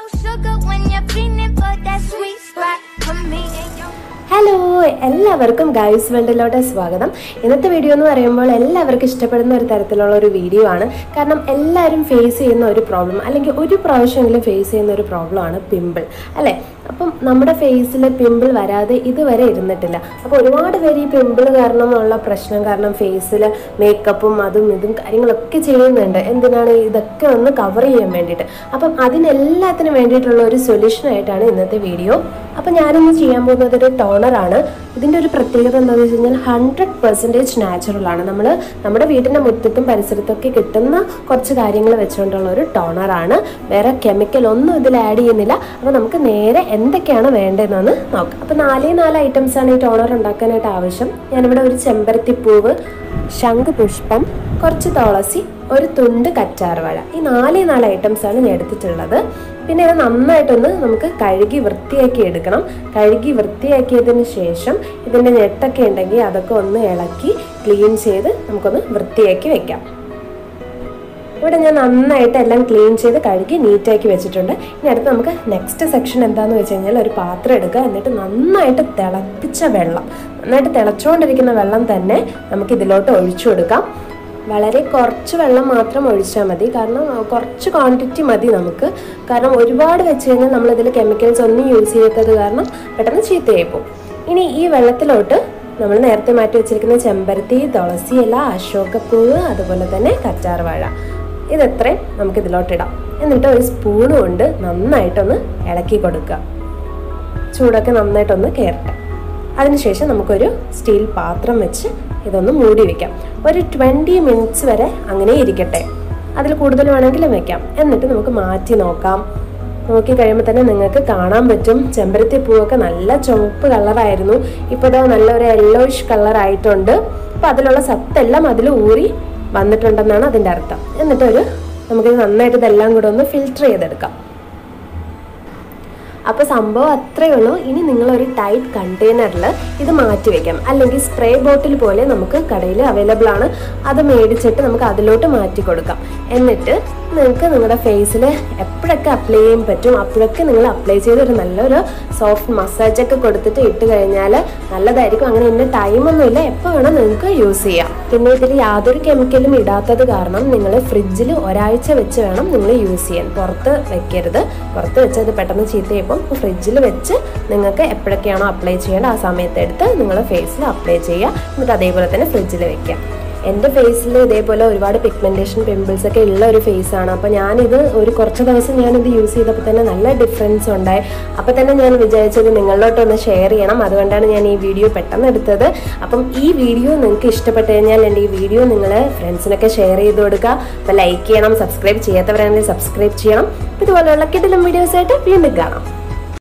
no sugar when you're feeling for that sweet spot. Come me and your hello എല്ലാവർക്കും guys വേൾഡിലോട്ട് സ്വാഗതം ഇന്നത്തെ video എന്ന് പറയുമ്പോൾ എല്ലാവർക്കും ഇഷ്ടപ്പെടുന്ന ഒരു തരത്തിലുള്ള ഒരു വീഡിയോ ആണ് കാരണം എല്ലാവരും ഫേസ് ചെയ്യുന്ന ഒരു പ്രോബ്ലം അല്ലെങ്കിൽ ഒരു പ്രാവശ്യമെങ്കിലും ഫേസ് ചെയ്യുന്ന ഒരു പ്രോബ്ലമാണ് പിമ്പിൾ അല്ലേ അപ്പം നമ്മുടെ ഫേസിൽ പിമ്പിൾ വരാതെ ഇതുവരെ ഇരുന്നിട്ടില്ല അപ്പോൾ ഒരുപാട് പേര് ഈ പിമ്പിൾ കാരണമുള്ള പ്രശ്നം കാരണം ഫേസിൽ മേക്കപ്പും അതും ഇതും കാര്യങ്ങളൊക്കെ ചെയ്യുന്നുണ്ട് എന്തിനാണ് ഇതൊക്കെ ഒന്ന് കവർ ചെയ്യാൻ വേണ്ടിയിട്ട് അപ്പം അതിനെല്ലാത്തിനും വേണ്ടിയിട്ടുള്ള ഒരു സൊല്യൂഷൻ ആയിട്ടാണ് ഇന്നത്തെ വീഡിയോ അപ്പം ഞാനിന്ന് ചെയ്യാൻ പോകുന്നത് ഒരു ടോണറാണ് ഇതിൻ്റെ ഒരു പ്രത്യേകത എന്താണെന്ന് വെച്ച് കഴിഞ്ഞാൽ ഹൺഡ്രഡ് പെർസെൻറ്റേജ് നാച്ചുറൽ ആണ് നമ്മൾ നമ്മുടെ വീടിൻ്റെ മുറ്റത്തും പരിസരത്തൊക്കെ കിട്ടുന്ന കുറച്ച് കാര്യങ്ങൾ വെച്ചുകൊണ്ടുള്ള ഒരു ടോണറാണ് വേറെ കെമിക്കൽ ഒന്നും ഇതിൽ ആഡ് ചെയ്യുന്നില്ല അപ്പോൾ നമുക്ക് നേരെ എന്തൊക്കെയാണ് വേണ്ടതെന്ന് നോക്കാം അപ്പോൾ നാലേ നാല് ഐറ്റംസ് ആണ് ഈ ടോണർ ഉണ്ടാക്കാനായിട്ട് ആവശ്യം ഞാനിവിടെ ഒരു ചെമ്പരത്തിപ്പൂവ് ശംഖുപുഷ്പം കുറച്ച് തുളസി ഒരു തുണ്ട് കറ്റാർവാഴ ഈ നാലേ നാല് ഐറ്റംസ് ആണ് ഞാൻ എടുത്തിട്ടുള്ളത് പിന്നെ ഇത് നന്നായിട്ടൊന്ന് നമുക്ക് കഴുകി വൃത്തിയാക്കി എടുക്കണം കഴുകി വൃത്തിയാക്കിയതിന് ശേഷം ഇതിൻ്റെ ഞെട്ടൊക്കെ ഉണ്ടെങ്കിൽ അതൊക്കെ ഒന്ന് ഇളക്കി ക്ലീൻ ചെയ്ത് നമുക്കൊന്ന് വൃത്തിയാക്കി വെക്കാം ഇവിടെ ഞാൻ നന്നായിട്ട് എല്ലാം ക്ലീൻ ചെയ്ത് കഴുകി നീറ്റാക്കി വെച്ചിട്ടുണ്ട് ഇനി അടുത്ത് നമുക്ക് നെക്സ്റ്റ് സെക്ഷൻ എന്താണെന്ന് വെച്ച് കഴിഞ്ഞാൽ ഒരു പാത്രം എടുക്കുക എന്നിട്ട് നന്നായിട്ട് തിളപ്പിച്ച വെള്ളം നന്നായിട്ട് തിളച്ചുകൊണ്ടിരിക്കുന്ന വെള്ളം തന്നെ നമുക്ക് ഇതിലോട്ട് ഒഴിച്ചു കൊടുക്കാം വളരെ കുറച്ച് വെള്ളം മാത്രം ഒഴിച്ചാൽ മതി കാരണം കുറച്ച് ക്വാണ്ടിറ്റി മതി നമുക്ക് കാരണം ഒരുപാട് വെച്ച് കഴിഞ്ഞാൽ നമ്മളിതിൽ കെമിക്കൽസ് ഒന്നും യൂസ് ചെയ്യാത്തത് കാരണം പെട്ടെന്ന് ചീത്തയായി പോകും ഇനി ഈ വെള്ളത്തിലോട്ട് നമ്മൾ നേരത്തെ മാറ്റി വെച്ചിരിക്കുന്ന ചെമ്പരത്തി തുളസി ഇല അശോകപ്പൂവ് അതുപോലെ തന്നെ കറ്റാർവാഴ ഇതെത്രയും നമുക്ക് ഇതിലോട്ടിടാം എന്നിട്ട് ഒരു സ്പൂൺ കൊണ്ട് നന്നായിട്ടൊന്ന് ഇളക്കി കൊടുക്കുക ചൂടൊക്കെ നന്നായിട്ടൊന്ന് കയറട്ടെ അതിനുശേഷം നമുക്കൊരു സ്റ്റീൽ പാത്രം വെച്ച് ഇതൊന്ന് മൂടി വെക്കാം ഒരു ട്വൻറ്റി മിനിറ്റ്സ് വരെ അങ്ങനെ ഇരിക്കട്ടെ അതിൽ കൂടുതൽ വേണമെങ്കിലും വെക്കാം എന്നിട്ട് നമുക്ക് മാറ്റി നോക്കാം നോക്കി കഴിയുമ്പോൾ തന്നെ നിങ്ങൾക്ക് കാണാൻ പറ്റും ചെമ്പരത്തി പൂവൊക്കെ നല്ല ചുവപ്പ് കളറായിരുന്നു ഇപ്പോൾ ഇതാ നല്ലൊരു യെല്ലോയിഷ് കളറായിട്ടുണ്ട് അപ്പോൾ അതിലുള്ള സത്തെല്ലാം അതിൽ ഊറി വന്നിട്ടുണ്ടെന്നാണ് അതിൻ്റെ അർത്ഥം എന്നിട്ട് ഒരു നമുക്കിത് നന്നായിട്ട് ഇതെല്ലാം കൂടെ ഒന്ന് ഫിൽറ്റർ ചെയ്തെടുക്കാം അപ്പോൾ സംഭവം അത്രയേ ഉള്ളൂ ഇനി നിങ്ങൾ ഒരു ടൈറ്റ് കണ്ടെയ്നറിൽ ഇത് മാറ്റി വെക്കാം അല്ലെങ്കിൽ സ്പ്രേ ബോട്ടിൽ പോലെ നമുക്ക് കടയിൽ അവൈലബിൾ ആണ് അത് മേടിച്ചിട്ട് നമുക്ക് അതിലോട്ട് മാറ്റി കൊടുക്കാം എന്നിട്ട് നിങ്ങൾക്ക് നിങ്ങളുടെ ഫേസിൽ എപ്പോഴൊക്കെ അപ്ലൈ ചെയ്യാൻ പറ്റും അപ്പോഴൊക്കെ നിങ്ങൾ അപ്ലൈ ചെയ്ത് ഒരു നല്ലൊരു സോഫ്റ്റ് മസാജൊക്കെ കൊടുത്തിട്ട് ഇട്ട് കഴിഞ്ഞാൽ നല്ലതായിരിക്കും അങ്ങനെ ഇന്ന ടൈമൊന്നുമില്ല എപ്പോൾ വേണം നിങ്ങൾക്ക് യൂസ് ചെയ്യാം പിന്നെ ഇതിൽ യാതൊരു കെമിക്കലും ഇടാത്തത് കാരണം നിങ്ങൾ ഫ്രിഡ്ജിൽ ഒരാഴ്ച വെച്ച് വേണം നിങ്ങൾ യൂസ് ചെയ്യാൻ പുറത്ത് വെക്കരുത് പുറത്ത് വെച്ച് അത് പെട്ടെന്ന് ചീത്തയപ്പം ഫ്രിഡ്ജിൽ വെച്ച് നിങ്ങൾക്ക് എപ്പോഴൊക്കെയാണോ അപ്ലൈ ചെയ്യേണ്ടത് ആ സമയത്ത് എടുത്ത് നിങ്ങൾ ഫേസിൽ അപ്ലൈ ചെയ്യുക എന്നിട്ട് അതേപോലെ തന്നെ ഫ്രിഡ്ജിൽ വെക്കുക എൻ്റെ ഫേസിൽ ഇതേപോലെ ഒരുപാട് പിഗ്മെൻറ്റേഷൻ പിമ്പിൾസ് ഒക്കെ ഉള്ള ഒരു ഫേസാണ് അപ്പോൾ ഞാനിത് ഒരു കുറച്ച് ദിവസം ഞാനിത് യൂസ് ചെയ്തപ്പോൾ തന്നെ നല്ല ഡിഫറൻസ് ഉണ്ടായി അപ്പോൾ തന്നെ ഞാൻ വിചാരിച്ചത് നിങ്ങളിലോട്ടൊന്ന് ഷെയർ ചെയ്യണം അതുകൊണ്ടാണ് ഞാൻ ഈ വീഡിയോ പെട്ടെന്ന് എടുത്തത് അപ്പം ഈ വീഡിയോ നിങ്ങൾക്ക് ഇഷ്ടപ്പെട്ട് കഴിഞ്ഞാൽ എൻ്റെ ഈ വീഡിയോ നിങ്ങൾ ഫ്രണ്ട്സിനൊക്കെ ഷെയർ ചെയ്ത് കൊടുക്കുക അപ്പോൾ ലൈക്ക് ചെയ്യണം സബ്സ്ക്രൈബ് ചെയ്യാത്തവരാണെങ്കിൽ സബ്സ്ക്രൈബ് ചെയ്യണം ഇതുപോലെയുള്ള കിടിലം വീഡിയോസായിട്ട് വീണ്ടും കാണാം